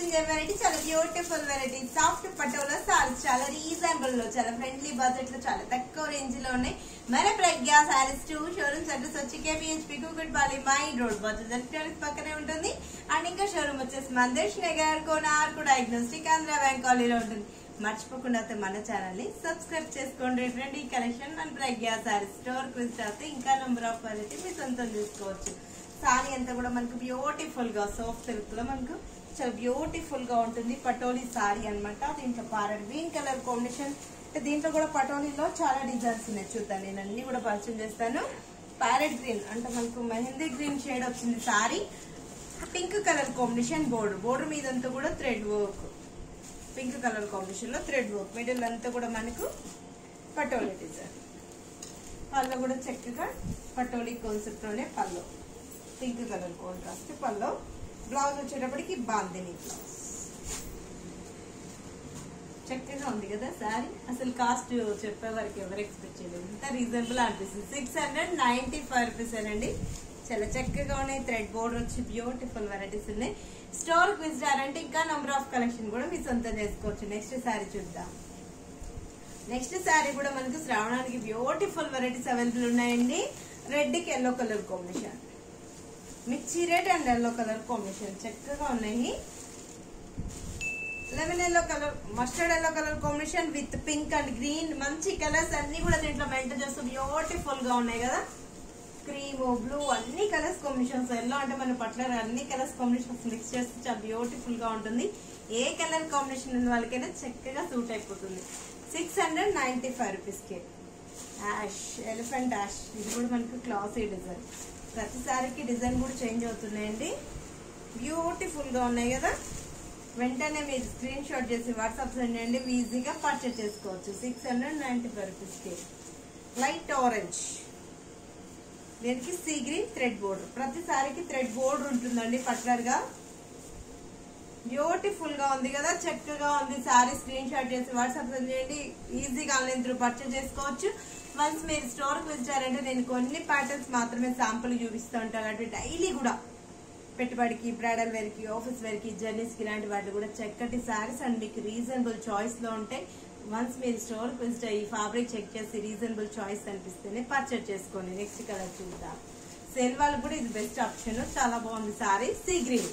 amazing variety చాలా beautiful variety soft patola saris చాలా reasonable లో చాలా ఫ్రెండ్లీ బడ్జెట్ లో చాలా తక్కువ రేంజ్ లో ఉన్నాయి మన Pragna saris two showrooms address వచ్చి KPHB Kukatpally main road Bajaj electronics పక్కనే ఉంటుంది అండ్ ఇంకా షోరూమ్ వచ్చేసి మందేష్ నగర్ కోనార్కు డయాగ్నోస్టిక్ ఆంధ్ర బ్యాంక్ కాలనీలో ఉంటుంది మర్చిపోకుండా అయితే మన ఛానల్ ని సబ్స్క్రైబ్ చేసుకోండి ఫ్రెండ్ ఈ కలెక్షన్ మన ప్రజ్ఞ సారీస్ స్టోర్ విజిట్ అయితే ఇంకా నెంబర్ ఆఫ్ వెరైటీ మీ సొంతం చేసుకోవచ్చు సారీ అంతా కూడా మనకు బ్యూటిఫుల్ గా సాఫ్ట్ సిల్క్ లో మనకు చాలా బ్యూటిఫుల్ గా ఉంటుంది పటోలీ సారీ అన్నమాట దీంట్లో పారెట్ గ్రీన్ కలర్ కాంబినేషన్ అంటే దీంట్లో కూడా పటోలీలో చాలా డిజైన్స్ ఉన్నాయి చూద్దాం నేను అన్ని కూడా పరిచయం చేస్తాను ప్యారెట్ గ్రీన్ అంటే మనకు మెహందీ గ్రీన్ షేడ్ వచ్చింది sari pink colour combination border border మీదంతా కూడా thread work pink colour combination లో థ్రెడ్ వర్క్ మిడిల్ అంతా కూడా మనకు పటోలీ డిజైన్ పళ్ళు కూడా చక్కగా పటోలీ కాన్సెప్ట్ లోనే పళ్ళు పింక్ కలర్ కాంట్రాస్ట్ పళ్ళు బ్లౌజ్ వచ్చేటప్పటికి బాందిని బ్లౌజ్ చక్కగా ఉంది కదా సారీ అసలు కాస్ట్ చెప్పే వరకు ఎవరు ఎక్స్పెక్ట్ చేయలేదు ఇంత రీజనబుల్ అనిపిస్తుంది six hundred ninety five rupees అండి చాలా చక్కగా ఉన్నాయి థ్రెడ్ బోర్డర్ వచ్చి బ్యూటిఫుల్ వెరైటీస్ ఉన్నాయి స్టోర్ విజిట్ అంటే ఇంకా నంబర్ ఆఫ్ కలెక్షన్ కూడా మీ సొంతం చేసుకోవచ్చు నెక్స్ట్ సారీ చూద్దాం నెక్స్ట్ శారీ కూడా మనకు శ్రావణానికి బ్యూటిఫుల్ వెరైటీస్ అవైలబుల్ ఉన్నాయండి రెడ్ కి yellow colour combination mirchi red and yellow colour combination చక్కగా ఉన్నాయి lemon yellow colour mustard yellow colour combination with pink and green మంచి కలర్స్ అన్ని కూడా దీంట్లో మెయింటైన్ చేస్తూ బ్యూటిఫుల్ గా ఉన్నాయి కదా క్రీమ్ బ్లూ అన్ని కలర్స్ కాంబినేషన్స్ ఎల్లో అంటే మన పట్ల అన్ని కలర్స్ కాంబినేషన్స్ మిక్స్ చేస్తే చాలా బ్యూటిఫుల్ గా ఉంటుంది ఏ కలర్ కాంబినేషన్ ఉన్న వాళ్ళకైనా చక్కగా సూట్ అయిపోతుంది six hundred ninety five rupees కి యాష్ ఎలిఫెంట్ యాష్ ఇది కూడా మనకు క్లాసీ డిజైన్ ప్రతిసారికి డిజైన్ కూడా చేంజ్ అవుతున్నాయండి బ్యూటిఫుల్ గా ఉన్నాయి కదా వెంటనే మీరు స్క్రీన్ షాట్ చేసి వాట్సాప్ సెండ్ చేయండి ఈజీగా పర్చేస్ చేసుకోవచ్చు six hundred ninety five rupees కి లైట్ ఆరెంజ్ దీనికి సీ గ్రీన్ థ్రెడ్ బోర్డర్ ప్రతిసారికి థ్రెడ్ బోర్డర్ ఉంటుందండి పర్టికులర్ గా బ్యూటిఫుల్ గా ఉంది కదా చక్కగా ఉంది సారీ స్క్రీన్ షాట్ చేసి వాట్సాప్ సెండ్ చేయండి ఈజీగా ఆన్లైన్ త్రూ పర్చేస్ చేసుకోవచ్చు వన్స్ మీరు స్టోర్ కి వచ్చారంటే నేను కొన్ని ప్యాటర్న్స్ మాత్రమే శాంపుల్ చూపిస్తూ ఉంటాను అంటే డైలీ కూడా పెట్టుబడికి బ్రైడల్ వేర్ కి ఆఫీస్ వేర్ కి జర్నీస్ కి ఇలాంటి వాటి కూడా చక్కటి సారీస్ అండ్ మీకు రీజనబుల్ చాయిస్ లో ఉంటాయి వన్స్ మీరు స్టోర్ కి విజిట్ ఈ ఫ్యాబ్రిక్ చెక్ చేసి రీజనబుల్ చాయిస్ అనిపిస్తేనే పర్చేస్ చేసుకోండి నెక్స్ట్ కలర్ చూద్దాం సేల్ వాళ్ళకి కూడా ఇది బెస్ట్ ఆప్షన్ చాలా బాగుంది sari sea green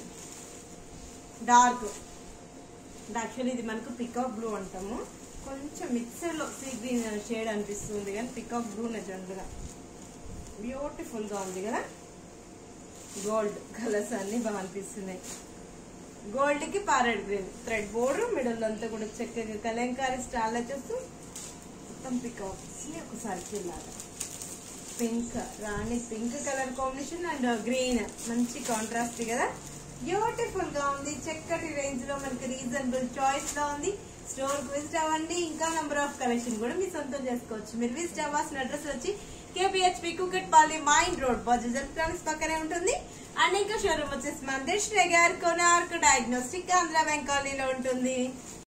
dark actually ఇది మనకు పికాక్ బ్లూ అంటాము కొంచెం మిక్సర్ లో సీ గ్రీన్ షేడ్ అనిపిస్తుంది కానీ పికాక్ బ్లూ జనరల్గా బ్యూటిఫుల్ గా ఉంది కదా గోల్డ్ కలర్స్ అన్ని బాగా అనిపిస్తున్నాయి గోల్డ్ కి parrot green thread border middle అంతా కూడా చక్కగా కలంకారీ స్టాల్ వచ్చేస్తూ మొత్తం పికాక్స్ ని ఒకసారి వెళ్ళాలి పింక్ రాణి pink colour combination and green మంచి కాంట్రాస్ట్ కదా బ్యూటిఫుల్ గా ఉంది చక్కటి రేంజ్ లో మనకి రీజనబుల్ చాయిస్ లో ఉంది స్టోర్ కు విజిట్ అవ్వండి ఇంకా నంబర్ ఆఫ్ కలెక్షన్ కూడా మీ సొంతం చేసుకోవచ్చు మీరు విజిట్ అవ్వాల్సిన అడ్రస్ వచ్చి KPHP Kukatpally main road Bajaj electronics పక్కనే ఉంటుంది అండ్ ఇంకా షోరూమ్ వచ్చేసి మందేష్ నగర్ కోనార్క్ డయాగ్నోస్టిక్ ఆంధ్ర బ్యాంక్ కాలనీలో ఉంటుంది